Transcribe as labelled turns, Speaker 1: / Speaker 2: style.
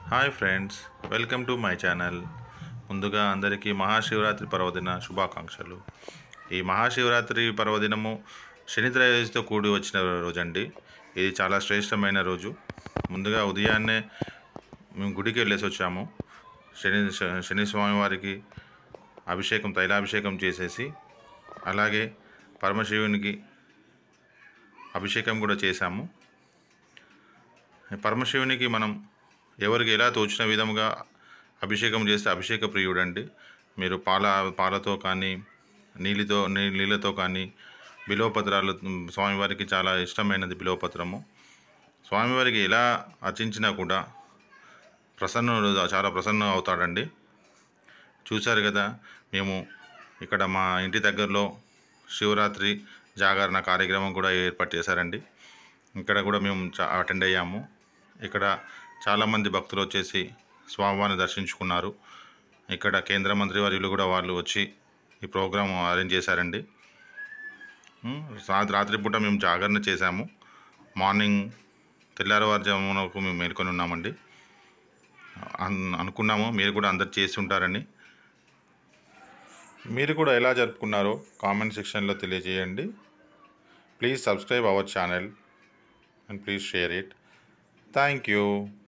Speaker 1: hi friends welcome to my channel ముందుగా అందరికీ మహాశివరాత్రి పర్వదిన శుభాకాంక్షలు ఈ మహాశివరాత్రి పర్వదినము శని త్రయోదశితో కూడి వచ్చిన రోజండి ఇది చాలా శ్రేష్టమైన రోజు ముందుగా ఉదయాన్నే మేము గుడికి వెళ్ళేసి వచ్చాము శని శని స్వామివారికి అభిషేకం తైలాభిషేకం చేసేసి అలాగే పరమశివునికి అభిషేకం కూడా చేశాము పరమశివునికి మనం ఎవరికి ఎలా తోచిన విధముగా అభిషేకం చేస్తే అభిషేక ప్రియుడండి మీరు పాల పాలతో కానీ నీళ్ళతో నీ- నీళ్ళతో కానీ బిలోపత్రాలు స్వామివారికి చాలా ఇష్టమైనది బిలోపత్రము స్వామివారికి ఎలా అర్చించినా కూడా ప్రసన్నుడు చాలా ప్రసన్నం అవుతాడండి చూశారు కదా మేము ఇక్కడ మా ఇంటి దగ్గరలో శివరాత్రి జాగరణ కార్యక్రమం కూడా ఏర్పాటు చేశారండి ఇక్కడ కూడా మేము చా- అటెండ్ అయ్యాము ఇక్కడ చాలామంది భక్తులు వచ్చేసి స్వామివారిని దర్శించుకున్నారు ఇక్కడ కేంద్ర మంత్రి వర్యులు కూడా వాళ్ళు వచ్చి ఈ ప్రోగ్రాం అరేంజ్ చేశారండి ఉమ్, రాత్రి రాత్రిపూట మేము జాగరణ చేశాము మార్నింగ్ తెల్లారవారుజామునకు మేము మేల్కొని ఉన్నామండి అన్- అనుకున్నాము మీరు కూడా అందరు చేసి ఉంటారని మీరు కూడా ఎలా జరుపుకున్నారో కామెంట్ సెక్షన్లో తెలియజేయండి please subscribe our channel and please share it thank you